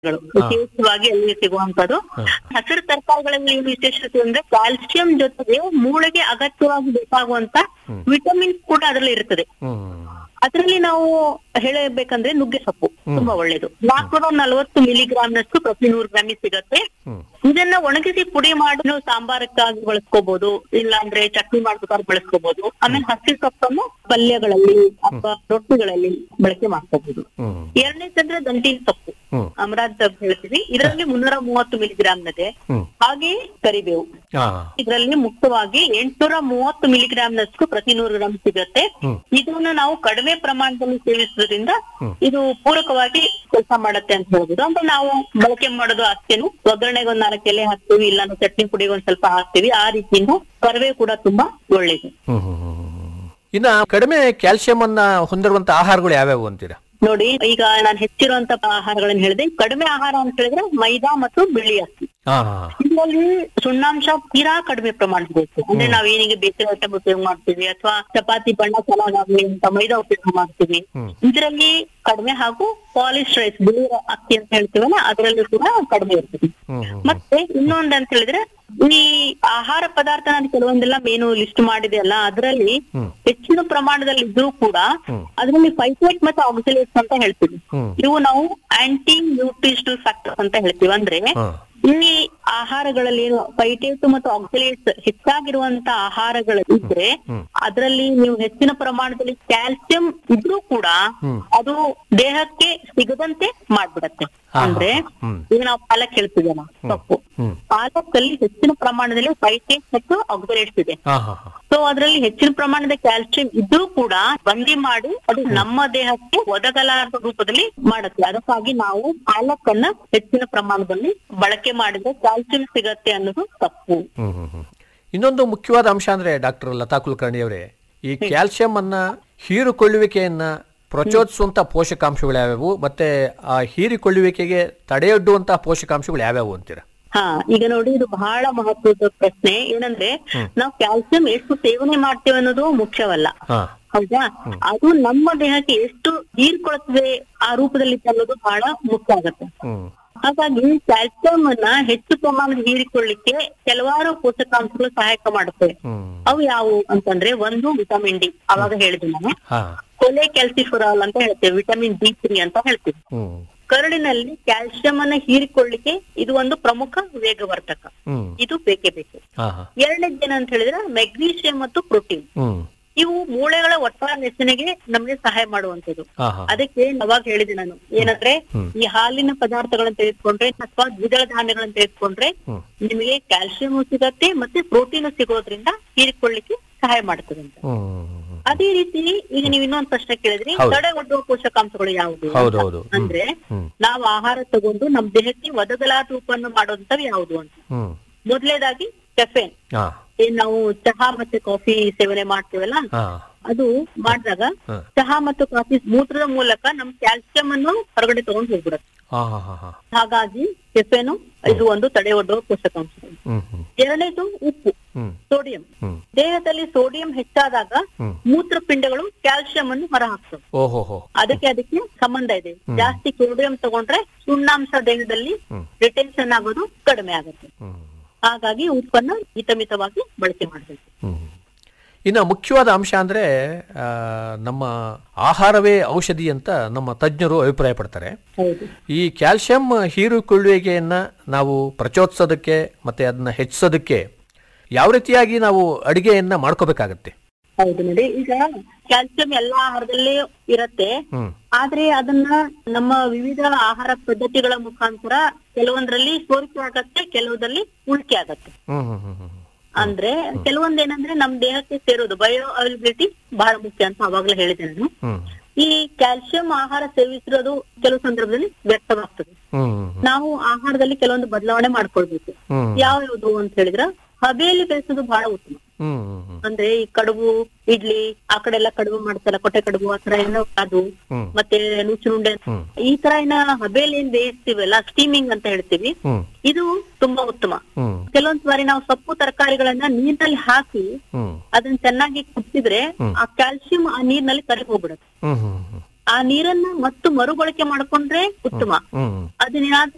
ಗಳು ವಿಶೇಷವಾಗಿ ಅಲ್ಲಿ ಸಿಗುವಂತದ್ದು ಹಸಿರು ತರಕಾರಿಗಳಲ್ಲಿ ಏನು ವಿಶೇಷತೆ ಅಂದ್ರೆ ಕ್ಯಾಲ್ಸಿಯಂ ಜೊತೆಗೆ ಮೂಳೆಗೆ ಅಗತ್ಯವಾಗಿ ಬೇಕಾಗುವಂತ ವಿಟಮಿನ್ಸ್ ಕೂಡ ಅದರಲ್ಲಿ ಇರ್ತದೆ ಹ್ಮ್ ಅದರಲ್ಲಿ ನಾವು ಹೇಳಬೇಕಂದ್ರೆ ನುಗ್ಗೆ ಸೊಪ್ಪು ತುಂಬಾ ಒಳ್ಳೇದು ನಾಲ್ಕುನೂರ ನಲವತ್ತು ಮಿಲಿಗ್ರಾಮ್ ನಷ್ಟು ಪ್ರತಿ ನೂರು ಗ್ರಾಮಿಗೆ ಸಿಗತ್ತೆ ಹ್ಮ್ ಇದನ್ನ ಒಣಗಿಸಿ ಪುಡಿ ಮಾಡಿ ನೀವು ಸಾಂಬಾರಕ್ಕಾಗಿ ಬಳಸ್ಕೋಬಹುದು ಇಲ್ಲಾಂದ್ರೆ ಚಟ್ನಿ ಮಾಡ್ಬೇಕಾದ್ರೆ ಬಳಸ್ಕೋಬಹುದು ಆಮೇಲೆ ಹಸಿ ಸೊಪ್ಪನ್ನು ಪಲ್ಯಗಳಲ್ಲಿ ಅಥವಾ ರೊಟ್ಟಿಗಳಲ್ಲಿ ಬಳಕೆ ಮಾಡ್ಕೋಬಹುದು ಹ್ಮ್ ಎರಡನೇದಂದ್ರೆ ದಂಟಿನ ಸೊಪ್ಪು ಹ್ಮ್ ಅಮರಾಂತ್ ಅಂತ ಹೇಳ್ತೀವಿ ಇದರಲ್ಲಿ ಮುನ್ನೂರ ಮೂವತ್ತು ಮಿಲಿಗ್ರಾಮ್ ಇದೆ ಹ್ಮ್ ಹಾಗೆ ಕರಿಬೇವು ಹಾ ಇದರಲ್ಲಿ ಮುಖ್ಯವಾಗಿ ಎಂಟುನೂರ ಮೂವತ್ತು ಮಿಲಿಗ್ರಾಮ್ ನಷ್ಟು ಪ್ರತಿ ನೂರು ಗ್ರಾಮ್ ಸಿಗತ್ತೆ ಹ್ಮ್. ಇದನ್ನ ನಾವು ಕಡಿಮೆ ಪ್ರಮಾಣದಲ್ಲಿ ಸೇವಿಸುವುದರಿಂದ ಹ್ಮ್. ಇದು ಪೂರಕವಾಗಿ ಕೆಲಸ ಮಾಡತ್ತೆ ಅಂತ ಹೇಳ್ಬೋದು ಅಂದ್ರೆ ನಾವು ಬಳಕೆ ಮಾಡೋದು ಅಷ್ಟೇನು ಒಗ್ಗರಣೆಗೆ ಒಂದ್ ನಾಲ್ಕು ಎಲೆ ಹಾಕ್ತೀವಿ ಇಲ್ಲಾಂದ್ರೆ ಚಟ್ನಿ ಪುಡಿಗೆ ಒಂದ್ ಸ್ವಲ್ಪ ಹಾಕ್ತೀವಿ ಆ ರೀತಿಯಿಂದ ಕರಿಬೇವು ಕೂಡ ತುಂಬಾ ಒಳ್ಳೇದು ಹ್ಮ್ ಹ್ಮ್ ಹ್ಮ್ ಹ್ಮ್. ಇನ್ನ ಕಡಿಮೆ ಕ್ಯಾಲ್ಸಿಯಂ ಅನ್ನ ಹೊಂದಿರುವಂತ ಆಹಾರಗಳು ಯಾವ್ಯಾವು ಅಂತೀರಾ ನೋಡಿ ಈಗ ನಾನು ಹೆಚ್ಚಿರುವಂತ ಆಹಾರಗಳನ್ನ ಹೇಳಿದೆ ಕಡಿಮೆ ಆಹಾರ ಅಂತ ಹೇಳಿದ್ರೆ ಮೈದಾ ಮತ್ತು ಬಿಳಿ ಅಕ್ಕಿ ಹಾ ಇದರಲ್ಲಿ ಸುಣ್ಣಾಂಶ ತೀರಾ ಕಡಿಮೆ ಪ್ರಮಾಣದ ಬೇಕು ಅಂದ್ರೆ ನಾವ್ ಏನಿಗೆ ಬೇಕರಿ ಐಟಮ್ ಉಪಯೋಗ ಮಾಡ್ತೀವಿ ಅಥವಾ ಚಪಾತಿ ಬಣ್ಣ ಚೆನ್ನಾಗಾಗ್ಲಿ ಅಂತ ಮೈದಾ ಉಪಯೋಗ ಮಾಡ್ತೀವಿ ಹ್ಮ್. ಇದರಲ್ಲಿ ಕಡಿಮೆ ಹಾಗೂ ಪಾಲಿಶ್ ರೈಸ್ ಬಿಳಿ ಅಕ್ಕಿ ಅಂತ ಹೇಳ್ತೀವಲ್ಲ ಅದರಲ್ಲಿ ಕೂಡ ಕಡಿಮೆ ಇರ್ತದೆ ಹ್ಮ್ ಹ್ಮ್ ಮತ್ತೆ ಇನ್ನೊಂದ್ ಅಂತ ಹೇಳಿದ್ರೆ ಈ ಆಹಾರ ಪದಾರ್ಥ ನಾನು ಕೆಲವೊಂದೆಲ್ಲ ಮೇನು ಲಿಸ್ಟ್ ಮಾಡಿದೆ ಅಲ್ಲ ಅದರಲ್ಲಿ ಹ್ಮ್. ಹೆಚ್ಚಿನ ಪ್ರಮಾಣದಲ್ಲಿ ಇದ್ರೂ ಕೂಡ ಹ್ಮ್. ಅದರಲ್ಲಿ ಫೈಟೇಟ್ ಮತ್ತೆ ಆಕ್ಸಿಲೇಟ್ಸ್ ಅಂತ ಹೇಳ್ತೀವಿ ಹ್ಮ್. ಇವು ನಾವು ಆಂಟಿ ನ್ಯೂಟ್ರಿಷನಲ್ ಫ್ಯಾಕ್ಟರ್ಸ್ ಅಂತ ಹೇಳ್ತೀವಿ ಅಂದ್ರೆ ಹಾ ಈ ಆಹಾರಗಳಲ್ಲಿ ಏನು ಫೈಟೇಟ್ ಮತ್ತು ಆಕ್ಸಿಲೇಟ್ಸ್ ಹೆಚ್ಚಾಗಿರುವಂತ ಆಹಾರಗಳು ಇದ್ರೆ ಹ್ಮ್. ಅದರಲ್ಲಿ ನೀವು ಹೆಚ್ಚಿನ ಪ್ರಮಾಣದಲ್ಲಿ ಕ್ಯಾಲ್ಸಿಯಂ ಇದ್ರೂ ಕೂಡ ಹ್ಮ್. ಅದು ದೇಹಕ್ಕೆ ಸಿಗದಂತೆ ಮಾಡ್ಬಿಡತ್ತೆ ಹಾ, ಅಂದ್ರೆ ಹ್ಮ್. ಈಗ ನಾವು ಪಾಲಕ್ ಹೇಳ್ತೀವಲ್ಲ ಸೊಪ್ಪು ಹ್ಮ್. ಪಾಲಕಲ್ಲಿ ಹೆಚ್ಚಿನ ಪ್ರಮಾಣದಲ್ಲಿ ಫೈಟೇಟ್ ಮತ್ತು ಆಕ್ಸಿಲೇಟ್ಸ್ ಇದೆ ಹಾ ಹಾ ಹಾ ಸೊ ಅದರಲ್ಲಿ ಹೆಚ್ಚಿನ ಪ್ರಮಾಣದ ಕ್ಯಾಲ್ಸಿಯಂ ಇದ್ರೂ ಕೂಡ ಬಂದಿ ಮಾಡಿ ಅದು ನಮ್ಮ ದೇಹಕ್ಕೆ ಒದಗಲಾರದ ರೂಪದಲ್ಲಿ ಮಾಡುತ್ತೆ ಅದಕ್ಕಾಗಿ ನಾವು ಪಾಲಕನ್ನ ಹೆಚ್ಚಿನ ಪ್ರಮಾಣದಲ್ಲಿ ಬಳಕೆ ಮಾಡಿದ್ರೆ ಕ್ಯಾಲ್ಸಿಯಂ ಸಿಗತ್ತೆ ಅನ್ನೋದು ತಪ್ಪು ಹ್ಮ್ ಹ್ಮ್ ಹ್ಮ್. ಇನ್ನೊಂದು ಮುಖ್ಯವಾದ ಅಂಶ ಅಂದ್ರೆ ಡಾಕ್ಟರ್ ಲತಾ ಕುಲಕರ್ಣಿ ಅವರೇ ಈ ಕ್ಯಾಲ್ಸಿಯಂ ಅನ್ನ ಹೀರಿಕೊಳ್ಳುವಿಕೆಯನ್ನ ಪ್ರಚೋದಿಸುವಂತ ಪೋಷಕಾಂಶಗಳು ಯಾವ್ಯಾವು ಮತ್ತೆ ಆ ಹೀರಿಕೊಳ್ಳುವಿಕೆಗೆ ತಡೆಯೊಡ್ಡುವಂತಹ ಪೋಷಕಾಂಶಗಳು ಯಾವ್ಯಾವು ಅಂತೀರಾ ಹಾ ಈಗ ನೋಡಿ ಇದು ಬಹಳ ಮಹತ್ವದ ಪ್ರಶ್ನೆ ಏನಂದ್ರೆ ನಾವು ಕ್ಯಾಲ್ಸಿಯಂ ಎಷ್ಟು ಸೇವನೆ ಮಾಡ್ತೇವೆ ಅನ್ನೋದು ಮುಖ್ಯವಲ್ಲ ಹಾ ಹೌದಾ ಅದು ನಮ್ಮ ದೇಹಕ್ಕೆ ಎಷ್ಟು ಹೀರ್ಕೊಳ್ತದೆ ಆ ರೂಪದಲ್ಲಿ ಅನ್ನೋದು ಬಹಳ ಮುಖ್ಯ ಆಗತ್ತೆ ಹ್ಮ್ ಹಾಗಾಗಿ ಕ್ಯಾಲ್ಸಿಯಂ ಅನ್ನ ಹೆಚ್ಚು ಪ್ರಮಾಣದ ಹೀರಿಕೊಳ್ಳಿಕ್ಕೆ ಕೆಲವಾರು ಪೋಷಕಾಂಶಗಳು ಸಹಾಯಕ ಮಾಡುತ್ತವೆ ಹ್ಮ್ ಅವು ಯಾವುವು ಅಂತಂದ್ರೆ ಒಂದು ವಿಟಮಿನ್ ಡಿ ಅವಾಗ ಹೇಳಿದೆ ನಾನು ಹಾ ಕೊಲೆ ಕ್ಯಾಲ್ಸಿಫುರಾಲ್ ಅಂತ ಹೇಳ್ತೇವೆ ವಿಟಮಿನ್ ಡಿ ತ್ರೀ ಅಂತ ಹೇಳ್ತೀವಿ ಹ್ಮ್ ಕರಳಿನಲ್ಲಿ ಕ್ಯಾಲ್ಸಿಯಂ ಅನ್ನ ಹೀರಿಕೊಳ್ಳಿಕ್ಕೆ ಇದು ಒಂದು ಪ್ರಮುಖ ವೇಗವರ್ಧಕ ಹ್ಮ್ ಇದು ಬೇಕೇ ಬೇಕು ಹಾ ಹಾ ಎರಡನೇದು ಏನಂತ ಹೇಳಿದ್ರೆ ಮೆಗ್ನೀಷಿಯಂ ಮತ್ತು ಪ್ರೋಟೀನ್ ಹ್ಮ್ ಇವು ಮೂಳೆಗಳ ಒಟ್ಟಾರೆ ರಚನೆಗೆ ನಮಗೆ ಸಹಾಯ ಮಾಡುವಂತದ್ದು ಹಾ ಹಾ ಅದಕ್ಕೆ ಅವಾಗ ಹೇಳಿದೆ ನಾನು ಏನಂದ್ರೆ ಈ ಹಾಲಿನ ಪದಾರ್ಥಗಳನ್ನ ತೆಗೆದುಕೊಂಡ್ರೆ ಅಥವಾ ದ್ವಿದಳ ಧಾನ್ಯಗಳನ್ನ ತೆಗೆದುಕೊಂಡ್ರೆ ಹ್ಮ್. ನಿಮಗೆ ಕ್ಯಾಲ್ಸಿಯಂ ಸಿಗತ್ತೆ ಮತ್ತೆ ಪ್ರೋಟೀನ್ ಸಿಗೋದ್ರಿಂದ ಹೀರಿಕೊಳ್ಳಿಕ್ಕೆ ಸಹಾಯ ಮಾಡ್ತದೆ ಅಂತ ಹ್ಮ್ ಅದೇ ರೀತಿ ಈಗ ನೀವು ಇನ್ನೊಂದು ಪ್ರಶ್ನೆ ಕೇಳಿದ್ರಿ ಹೌದು. ತಡೆ ಒಡ್ಡುವ ಪೋಷಕಾಂಶಗಳು ಯಾವುದು ಅಂತ. ಹೌದು, ಹೌದು. ಹ್ಮ್. ಅಂದ್ರೆ ಹ್ಮ್. ನಾವು ಆಹಾರ ತಗೊಂಡು ನಮ್ ದೇಹಕ್ಕೆ ಒದಗಲಾದ ರೂಪವನ್ನು ಮಾಡುವಂತವು ಯಾವುದು ಅಂತ ಹ್ಮ್ ಮೊದಲೇದಾಗಿ ಕೆಫೆನ್ ಹಾ ಏನ್ ನಾವು ಚಹಾ ಮತ್ತೆ ಕಾಫಿ ಸೇವನೆ ಮಾಡ್ತೀವಲ್ಲ ಹಾ ಅದು ಮಾಡಿದಾಗ ಹ. ಚಹಾ ಮತ್ತು ಕಾಫಿ ಮೂತ್ರದ ಮೂಲಕ ನಮ್ ಕ್ಯಾಲ್ಸಿಯಂ ಅನ್ನು ಹೊರಗಡೆ ತಗೊಂಡು ಹೋಗ್ಬಿಡುತ್ತೆ ಹಾ ಹಾ ಹಾ ಹಾ ಹಾಗಾಗಿ ಕೆಫೆನು ಇದು ಒಂದು ತಡೆ ಒಡ್ಡುವ ಪೋಷಕಾಂಶ ಹ್ಮ್ ಹ್ಮ್ ಎರಡನೇದು ಉಪ್ಪು ಹ್ಮ್ ಸೋಡಿಯಂ ಹ್ಮ್ ದೇಹದಲ್ಲಿ ಸೋಡಿಯಂ ಹೆಚ್ಚಾದಾಗ ಹ್ಮ್. ಮೂತ್ರಪಿಂಡಗಳು ಕ್ಯಾಲ್ಸಿಯಂ ಅನ್ನು ಹೊರಹಾಕ್ತವೆ ಓಹೋ ಹೋ ಅದಕ್ಕೆ ಅದಕ್ಕೆ ಸಂಬಂಧ ಇದೆ ಜಾಸ್ತಿ ಸೋಡಿಯಂ ತಗೊಂಡ್ರೆ ಸುಣ್ಣಾಂಶ ದೇಹದಲ್ಲಿ ಹ್ಮ್. ರಿಟೆನ್ಷನ್ ಆಗೋದು ಕಡಿಮೆ ಆಗುತ್ತೆ ಹ್ಮ್ ಹಾಗಾಗಿ ಉಪ್ಪನ್ನ ಹಿತಮಿತವಾಗಿ ಬಳಕೆ ಮಾಡಬೇಕು ಹ್ಮ್. ಇನ್ನು ಮುಖ್ಯವಾದ ಅಂಶ ಅಂದರೆ ನಮ್ಮ ಆಹಾರವೇ ಔಷಧಿ ಅಂತ ನಮ್ಮ ತಜ್ಞರು ಅಭಿಪ್ರಾಯ ಪಡ್ತಾರೆ ಹೌದು ಈ ಕ್ಯಾಲ್ಸಿಯಂ ಹೀರಿಕೊಳ್ಳುವಿಕೆಯನ್ನು ನಾವು ಪ್ರಚೋದಿಸೋದಕ್ಕೆ ಮತ್ತು ಅದನ್ನ ಹೆಚ್ಚಿಸೋದಕ್ಕೆ ಯಾವ ರೀತಿಯಾಗಿ ನಾವು ಅಡಿಗೆಯನ್ನು ಮಾಡ್ಕೋಬೇಕಾಗತ್ತೆ ಹೌದು ನೋಡಿ ಈಗ ಕ್ಯಾಲ್ಸಿಯಂ ಎಲ್ಲಾ ಆಹಾರದಲ್ಲೇ ಇರತ್ತೆ ಹ್ಮ್ ಆದ್ರೆ ಅದನ್ನ ನಮ್ಮ ವಿವಿಧ ಆಹಾರ ಪದ್ಧತಿಗಳ ಮುಖಾಂತರ ಕೆಲವೊಂದ್ರಲ್ಲಿ ಸೋರಿಕೆ ಆಗತ್ತೆ ಕೆಲವುದಲ್ಲಿ ಉಳಿಕೆ ಆಗತ್ತೆ ಹ್ಮ್ ಹ್ಮ್ ಹ್ಮ್ ಹ್ಮ್ ಅಂದ್ರೆ ಕೆಲವೊಂದೇನಂದ್ರೆ ನಮ್ ದೇಹಕ್ಕೆ ಸೇರೋದು ಬಯೋ ಅವೈಲಬಿಲಿಟಿ ಬಹಳ ಮುಖ್ಯ ಅಂತ ಅವಾಗ್ಲೇ ಹೇಳಿದೆ ನಾನು ಹ್ಮ್ ಈ ಕ್ಯಾಲ್ಸಿಯಂ ಆಹಾರ ಸೇವಿಸಿರೋದು ಕೆಲವು ಸಂದರ್ಭದಲ್ಲಿ ವ್ಯಕ್ತವಾಗ್ತದೆ ಹ್ಮ್ ಹ್ಮ್ ನಾವು ಆಹಾರದಲ್ಲಿ ಕೆಲವೊಂದು ಬದಲಾವಣೆ ಮಾಡ್ಕೊಳ್ಬೇಕು ಹ್ಮ್ ಯಾವ ಯಾವ್ದು ಅಂತ ಹೇಳಿದ್ರ ಹಬೆಯಲ್ಲಿ ಬೇಯಿಸೋದು ಬಹಳ ಉತ್ತಮ ಹ್ಮ್ ಹ್ಮ್ ಹ್ಮ್ ಅಂದ್ರೆ ಈ ಕಡುಬು ಇಡ್ಲಿ ಆ ಕಡೆ ಎಲ್ಲ ಕಡುಬು ಮಾಡ್ತಾರಲ್ಲ ಕೊಟ್ಟೆ ಕಡುಬು ಆ ತರ ಏನೋ ಅದು ಹ್ಮ್. ಮತ್ತೆ ನುಚ್ಚುನುಂಡೆ ಹ್ಮ್. ಈ ತರ ಏನ ಹಬೆಯಲ್ಲಿ ಏನ್ ಬೇಯಿಸ್ತೀವಲ್ಲ ಸ್ಟೀಮಿಂಗ್ ಅಂತ ಹೇಳ್ತೀವಿ ಹ್ಮ್ ಇದು ತುಂಬಾ ಉತ್ತಮ ಹ್ಮ್ ಕೆಲವೊಂದ್ ಬಾರಿ ನಾವು ಸೊಪ್ಪು ತರಕಾರಿಗಳನ್ನ ನೀರಿನಲ್ಲಿ ಹಾಕಿ ಹ್ಮ್ ಅದನ್ನ ಚೆನ್ನಾಗಿ ಕುದಿಸಿದ್ರೆ ಆ ಕ್ಯಾಲ್ಸಿಯಂ ಆ ನೀರಿನಲ್ಲಿ ಕರಗಿ ಹೋಗ್ಬಿಡುತ್ತೆ ಹ್ಮ್ ಹ್ಮ್ ಹ್ಮ್ ಆ ನೀರನ್ನ ಮತ್ತು ಮರುಬಳಕೆ ಮಾಡ್ಕೊಂಡ್ರೆ ಉತ್ತಮ ಹ್ಮ್ ಅದನ್ನೇನಾದ್ರೂ